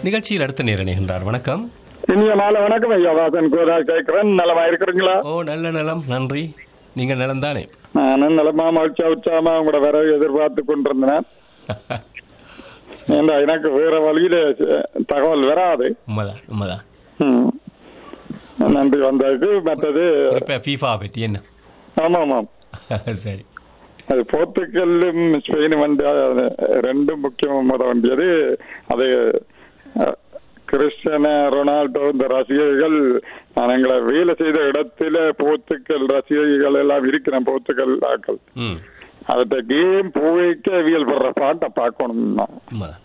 நிகழ்ச்சியில் அடுத்த நேர நிகழ்ந்தார் வணக்கம் இனிய மாலை வணக்கம் ஐயா வாசன் கோதா கேட்கிறேன் நலமா இருக்கிறீங்களா ஓ நல்ல நலம் நன்றி நீங்கள் நலம்தானே நானும் நலமா மகிழ்ச்சியா உற்சாகமா உங்களோட வரவை எதிர்பார்த்து கொண்டிருந்தேன் ஏண்டா எனக்கு வேற வழியில அஹ், தகவல் வராது உண்மைதான் உண்மைதான் ம். நன்றி வந்ததுக்கு மற்றது குறிப்பா ஃபீஃபா பற்றி என்ன ஆமா ஆமாம் சரி அது போர்த்துக்கல்லும் ஸ்பெயினும் வந்து அது ரெண்டும் முக்கியமாக வேண்டியது அது அஹ், கிறிஸ்டியானோ ரொனால்டோ இந்த ரசிகர்கள் நான் எங்களை வேலை செய்த இடத்துல போர்த்துக்கல் ரசிகர்கள் எல்லாம் இருக்கிறேன் போர்த்துக்கல் ஆக்கள் ம் அவர்கிட்ட கேம் போய்க்க அவியல் படுற பாட்டை பார்க்கணும் உண்மைதான்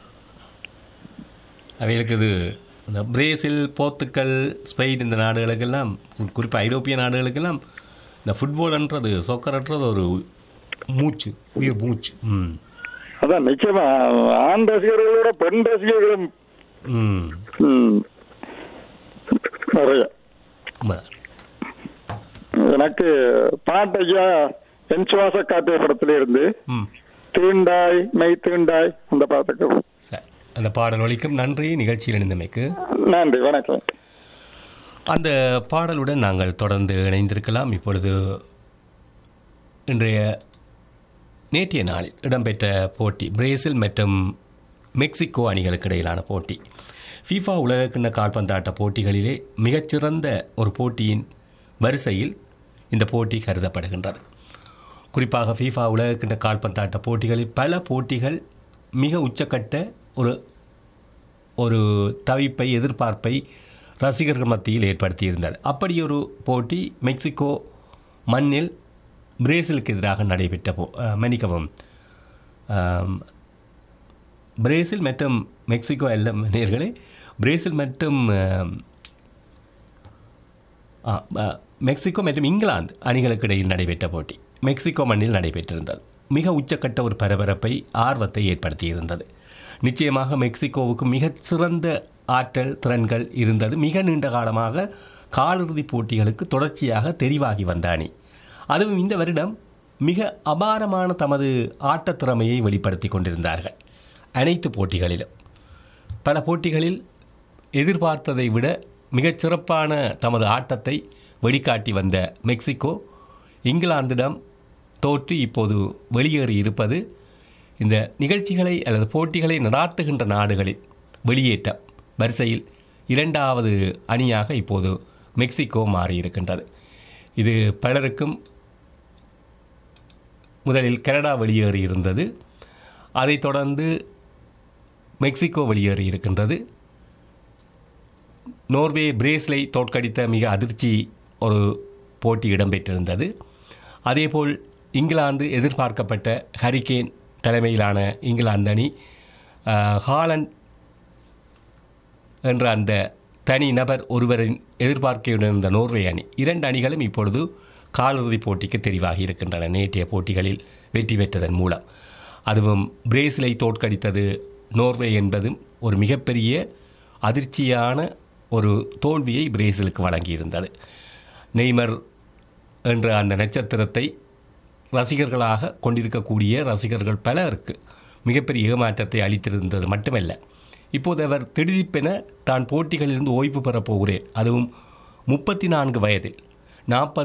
அவைகளுக்கு இது இந்த பிரேசில் போர்த்துக்கல் ஸ்பெயின் இந்த நாடுகளுக்கெல்லாம் குறிப்பாக ஐரோப்பிய நாடுகளுக்கெல்லாம் இந்த ஃபுட்பால்ன்றது சொக்கர்ன்றது ஒரு மூச்சு உயிர் மூச்சு ம் அதான் நிச்சயமா ஆண் ரசிகர்களோட பெண் ரசிகர்களும் ம் ம், நிறைய உண்மைதான் எனக்கு பாட்டையா என் சுவாச காத்திய படத்துல இருந்து ம் தீண்டாய் மெய் தீண்டாய் அந்த பாட்டுக்கு சரி அந்த பாடல் ஒலிக்கும் நன்றி நிகழ்ச்சியில் இணைந்தமைக்கு நன்றி வணக்கம் அந்த பாடலுடன் நாங்கள் தொடர்ந்து இணைந்திருக்கலாம் இப்பொழுது இன்றைய நேற்றைய நாளில் இடம்பெற்ற போட்டி பிரேசில் மற்றும் மெக்சிகோ அணிகளுக்கு இடையிலான போட்டி ஃபீஃபா உலகக்கிண்ண கால்பந்தாட்ட போட்டிகளிலே மிகச்சிறந்த ஒரு போட்டியின் வரிசையில் இந்த போட்டி கருதப்படுகின்றது குறிப்பாக ஃபீஃபா உலகக்கிண்ண கால்பந்தாட்ட போட்டிகளில் பல போட்டிகள் மிக உச்சக்கட்ட ஒரு ஒரு தவிப்பை எதிர்பார்ப்பை ரசிகர்கள் மத்தியில் ஏற்படுத்தியிருந்தது அப்படி ஒரு போட்டி மெக்சிகோ மண்ணில் பிரேசிலுக்கு எதிராக நடைபெற்ற போ அஹ், மன்னிக்கவும் ஆம், பிரேசில் மற்றும் மெக்சிகோ அல்ல நேர்களே பிரேசில் மற்றும் ஆம், ஆ, ஆ, மெக்சிகோ மற்றும் இங்கிலாந்து அணிகளுக்கு இடையில் நடைபெற்ற போட்டி மெக்சிகோ மண்ணில் நடைபெற்றிருந்தது மிக உச்சக்கட்ட ஒரு பரபரப்பை ஆர்வத்தை ஏற்படுத்தியிருந்தது நிச்சயமாக மெக்சிகோவுக்கு மிகச் சிறந்த ஆற்றல் திறன்கள் இருந்தது மிக நீண்ட காலமாக காலிறுதிப் போட்டிகளுக்கு தொடர்ச்சியாக தெரிவாகி வந்த அணி அதுவும் இந்த வருடம் மிக அபாரமான தமது ஆட்டத் திறமையை வெளிப்படுத்தி கொண்டிருந்தார்கள் அனைத்து போட்டிகளிலும் பல போட்டிகளில் எதிர்பார்த்ததை விட மிகச் சிறப்பான தமது ஆட்டத்தை வெளிக்காட்டி வந்த மெக்சிகோ இங்கிலாந்திடம் தோற்று இப்போது வெளியேறி இருப்பது இந்த நிகழ்ச்சிகளை அல்லது போட்டிகளை நடாத்துகின்ற நாடுகளில் வெளியேற்றம் வரிசையில் இரண்டாவது அணியாக இப்போது மெக்சிகோ மாறியிருக்கின்றது இது பலருக்கும் முதலில் கனடா வெளியேறி இருந்தது அதைத் தொடர்ந்து மெக்சிகோ வெளியேறி இருக்கின்றது நோர்வே பிரேஸ்லை தோற்கடித்த மிக அதிர்ச்சி ஒரு போட்டி இடம்பெற்றிருந்தது அதேபோல் இங்கிலாந்து எதிர்பார்க்கப்பட்ட ஹரிகேன் தலைமையிலான இங்கிலாந்து அணி ஆஹ், ஹாலண்ட் என்ற அந்த தனி நபர் ஒருவரின் எதிர்பார்க்கையுடன் நோர்வே அணி இரண்டு அணிகளும் இப்பொழுது காலிறுதிப் போட்டிக்கு தெரிவாகி இருக்கின்றன நேற்றைய போட்டிகளில் வெற்றி பெற்றதன் மூலம் அதுவும் பிரேசிலை தோற்கடித்தது நோர்வே என்பதும் ஒரு மிகப்பெரிய அதிர்ச்சியான ஒரு தோல்வியை பிரேசிலுக்கு வழங்கியிருந்தது நெய்மர் என்ற அந்த நட்சத்திரத்தை ரசிகர்களாக கொண்டிருக்கக்கூடிய ரசிகர்கள் பலருக்கு மிகப்பெரிய ஏமாற்றத்தை அளித்திருந்தது மட்டுமல்ல இப்போது அவர் திடீப்பென தான் போட்டிகளிலிருந்து ஓய்வு பெறப் போகிறேன் அதுவும் முப்பத்தி நான்கு வயதில் நாற்பது